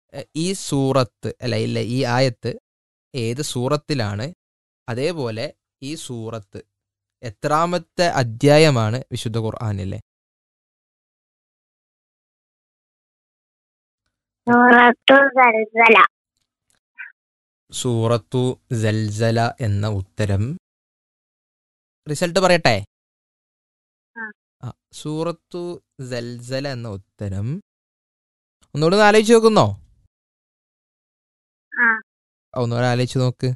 A, ഈ സൂറത്ത് അല്ല ഇല്ല ഈ ആയത്ത് ഏത് സൂറത്തിലാണ് അതേപോലെ ഈ സൂറത്ത് എത്രാമത്തെ അധ്യായമാണ് വിശുദ്ധ ഖുർആാനിലെ സൂറത്തു സൽസല സൂറത്തു ജൽസല എന്ന ഉത്തരം റിസൾട്ട് പറയട്ടെ ആ. ആ, സൂറത്തു ജൽസല എന്ന ഉത്തരം ഒന്നുകൂടെ ഒന്ന് ആലോചിച്ച് നോക്കുന്നോ ആ. ഒന്നുകൂടെ ആലോചിച്ച് നോക്ക്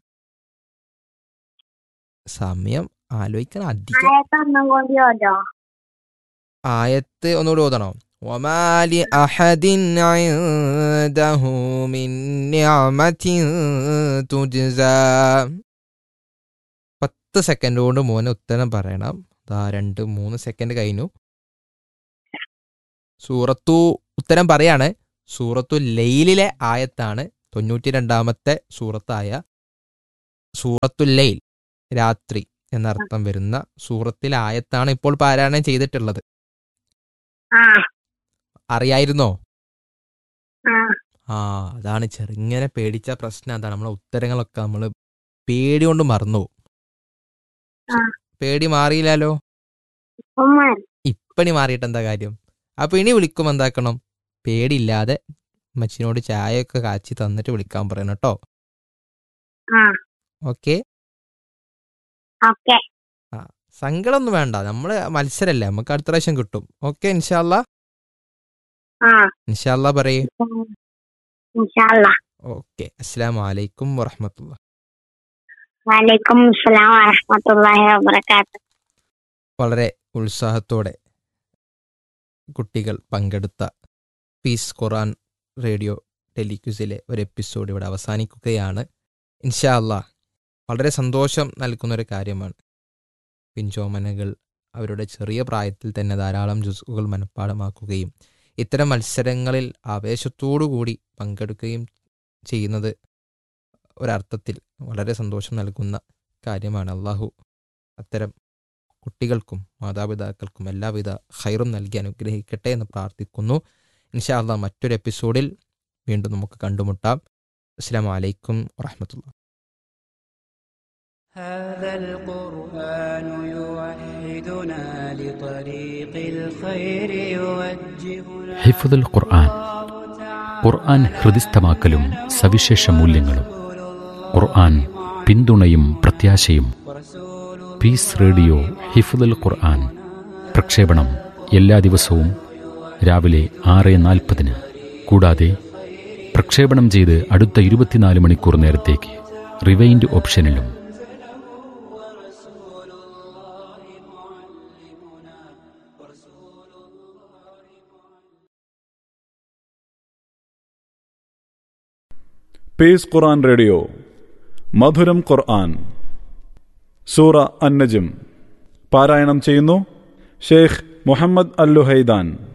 സമയം ആലോചിക്കണം അധികം ആയത്തൊന്നും കൂടി ഓതോ ആയത്ത് ഒന്നുകൂടി ഓതണോ വമാലി അഹദിൻ ഇൻദഹു മിൻ നിഅമതിൻ തുജ്സ പത്ത് സെക്കൻഡ് കൊണ്ട് മോനെ ഉത്തരം പറയണം ദാ രണ്ട് മൂന്ന് സെക്കൻഡ് കഴിഞ്ഞു സൂറത്തു ഉത്തരം പറയാണ് സൂറത്തു ലൈലിലെ ആയത്താണ് തൊണ്ണൂറ്റി രണ്ടാമത്തെ സൂറത്തായ സൂറത്തു ലൈൽ രാത്രി എന്നർത്ഥം വരുന്ന സൂറത്തിലെ ആയത്താണ് ഇപ്പോൾ പാരായണം ചെയ്തിട്ടുള്ളത് ആ അറിയായിരുന്നോ ആ ആ അതാണ് ചെറുങ്ങനെ പേടിച്ച പ്രശ്നം അതാണ് നമ്മളെ ഉത്തരങ്ങളൊക്കെ നമ്മൾ പേടി കൊണ്ട് മറന്നു പോകും. ആ. പേടി മാറിയില്ലല്ലോ ഉമ്മ ഇപ്പണി മാറിയിട്ട് എന്താ കാര്യം അപ്പൊ ഇനി വിളിക്കുമ്പോൾ എന്താക്കണം പേടിയില്ലാതെ മച്ചിനോട് ചായയൊക്കെ കാച്ചി തന്നിട്ട് വിളിക്കാൻ പറയണം കേട്ടോ ആ ഓക്കെ ഓക്കെ സങ്കടമൊന്നും വേണ്ട നമ്മള് മത്സരല്ലേ നമുക്ക് അടുത്ത പ്രാവശ്യം കിട്ടും ഓക്കെ ഇൻഷാല്ല ആ ഇൻഷാല്ല പറയേ ഇൻഷാല്ല ഓക്കെ അസ്സാം വലൈക്കും വറഹമത്തുള്ള വലൈക്കും അസ്സലാം വറഹ്മത്തുള്ളാഹി വബറകാത്ത് വളരെ ഉത്സാഹത്തോടെ കുട്ടികൾ പങ്കെടുത്ത പീസ് ഖുറാൻ റേഡിയോ ടെലിക്യൂസിലെ ഒരു എപ്പിസോഡ് ഇവിടെ അവസാനിക്കുകയാണ് ഇൻഷാ അല്ലാ വളരെ സന്തോഷം നൽകുന്ന ഒരു കാര്യമാണ് പിഞ്ചോമനകൾ അവരുടെ ചെറിയ പ്രായത്തിൽ തന്നെ ധാരാളം ജുസുകൾ മനഃപ്പാടമാക്കുകയും ഇത്തരം മത്സരങ്ങളിൽ ആവേശത്തോടുകൂടി പങ്കെടുക്കുകയും ചെയ്യുന്നത് ഒരർത്ഥത്തിൽ വളരെ സന്തോഷം നൽകുന്ന കാര്യമാണ് അള്ളാഹു അത്തരം കുട്ടികൾക്കും മാതാപിതാക്കൾക്കും എല്ലാവിധ ഹൈറും നൽകി അനുഗ്രഹിക്കട്ടെ എന്ന് പ്രാർത്ഥിക്കുന്നു ഇൻഷാ അള്ളാഹ് മറ്റൊരു എപ്പിസോഡിൽ വീണ്ടും നമുക്ക് കണ്ടുമുട്ടാം അസ്സാം വലൈക്കും വാഹമത്തുള്ള هذا القرآن يوحدنا لطريق الخير يوجهنا ഹിഫുദുൽ ഖുർആൻ ഖുർആൻ ഹൃദിസ്ഥമാക്കലും സവിശേഷ മൂല്യങ്ങളും ഖുർആൻ പിന്തുണയും പ്രത്യാശയും പീസ് റേഡിയോ ഹിഫുദുൽ ഖുർആൻ പ്രക്ഷേപണം എല്ലാ ദിവസവും രാവിലെ ആറ് നാൽപ്പതിന് കൂടാതെ പ്രക്ഷേപണം ചെയ്ത് അടുത്ത ഇരുപത്തിനാല് മണിക്കൂർ നേരത്തേക്ക് റിവൈൻഡ് ഓപ്ഷനിലും പീസ് ഖുർആൻ റേഡിയോ മധുരം ഖുർആൻ സൂറ അന്നജും പാരായണം ചെയ്യുന്നു ഷെയ്ഖ് മുഹമ്മദ് അല്ലുഹൈദാൻ